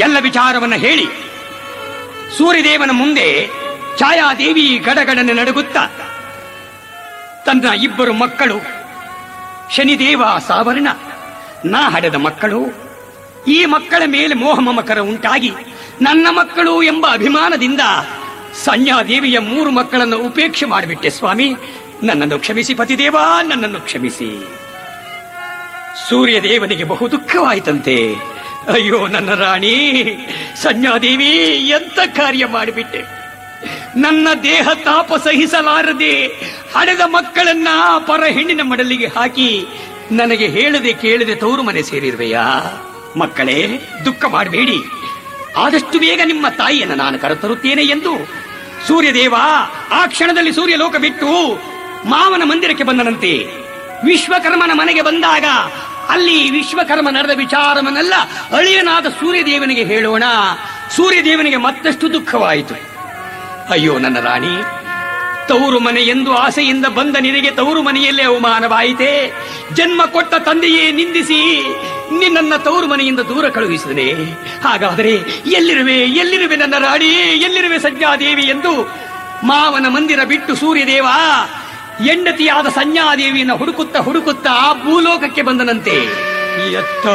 ಎಲ್ಲ ವಿಚಾರವನ್ನ ಹೇಳಿ ಸೂರ್ಯದೇವನ ಮುಂದೆ ಛಾಯಾದೇವಿ ಗಡಗಡನೆ ನಡುಗುತ್ತಾ ತನ್ನ ಇಬ್ಬರು ಮಕ್ಕಳು ಶನಿದೇವ ಸಾವರ್ಣ ನಾ ಹಡೆದ ಮಕ್ಕಳು ಈ ಮಕ್ಕಳ ಮೇಲೆ ಮೋಹ ಮಮಕರ ಉಂಟಾಗಿ ನನ್ನ ಮಕ್ಕಳು ಎಂಬ ಅಭಿಮಾನದಿಂದ ಸಂಜ್ಞಾದೇವಿಯ ಮೂರು ಮಕ್ಕಳನ್ನು ಉಪೇಕ್ಷೆ ಮಾಡಿಬಿಟ್ಟೆ ಸ್ವಾಮಿ ನನ್ನನ್ನು ಕ್ಷಮಿಸಿ ಪತಿದೇವ ನನ್ನನ್ನು ಕ್ಷಮಿಸಿ ಸೂರ್ಯದೇವನಿಗೆ ಬಹು ದುಃಖವಾಯಿತಂತೆ ಅಯ್ಯೋ ನನ್ನ ರಾಣಿ ಸಂಜ್ಞಾದೇವಿ ಎಂತ ಕಾರ್ಯ ಮಾಡಿಬಿಟ್ಟೆ ನನ್ನ ದೇಹ ತಾಪ ಸಹಿಸಲಾರದೆ ಹಡೆದ ಮಕ್ಕಳನ್ನ ಪರ ಹೆಣ್ಣಿನ ಮಡಲಿಗೆ ಹಾಕಿ ನನಗೆ ಹೇಳದೆ ಕೇಳದೆ ತವರು ಮನೆ ಸೇರಿರುವೆಯಾ ಮಕ್ಕಳೇ ದುಃಖ ಮಾಡಬೇಡಿ ಆದಷ್ಟು ಬೇಗ ನಿಮ್ಮ ತಾಯಿಯನ್ನು ನಾನು ಕರೆತರುತ್ತೇನೆ ಎಂದು ಸೂರ್ಯದೇವ ಆ ಕ್ಷಣದಲ್ಲಿ ಸೂರ್ಯಲೋಕ ಬಿಟ್ಟು ಮಾವನ ಮಂದಿರಕ್ಕೆ ಬಂದನಂತೆ ವಿಶ್ವಕರ್ಮನ ಮನೆಗೆ ಬಂದಾಗ ಅಲ್ಲಿ ವಿಶ್ವಕರ್ಮ ನಡೆದ ವಿಚಾರವನ್ನೆಲ್ಲ ಅಳಿಯನಾದ ಸೂರ್ಯದೇವನಿಗೆ ಹೇಳೋಣ ಸೂರ್ಯದೇವನಿಗೆ ಮತ್ತಷ್ಟು ದುಃಖವಾಯಿತು ಅಯ್ಯೋ ನನ್ನ ರಾಣಿ ತವರು ಮನೆ ಎಂದು ಆಸೆಯಿಂದ ಬಂದ ನಿನಗೆ ತವರು ಮನೆಯಲ್ಲೇ ಅವಮಾನವಾಯಿತೆ ಜನ್ಮ ಕೊಟ್ಟ ತಂದೆಯೇ ನಿಂದಿಸಿ ನಿನ್ನನ್ನ ತವರು ಮನೆಯಿಂದ ದೂರ ಕಳುಹಿಸಿದನೆ ಹಾಗಾದರೆ ಎಲ್ಲಿರುವೆ ಎಲ್ಲಿರುವೆ ನನ್ನ ರಾಣಿ ಎಲ್ಲಿರುವೆ ಸಂಜ್ಞಾದೇವಿ ಎಂದು ಮಾವನ ಮಂದಿರ ಬಿಟ್ಟು ಸೂರ್ಯದೇವ ಹೆಂಡತಿಯಾದ ಸಂಜ್ಞಾದೇವಿಯನ್ನು ಹುಡುಕುತ್ತಾ ಹುಡುಕುತ್ತಾ ಭೂಲೋಕಕ್ಕೆ ಬಂದನಂತೆ ಎತ್ತ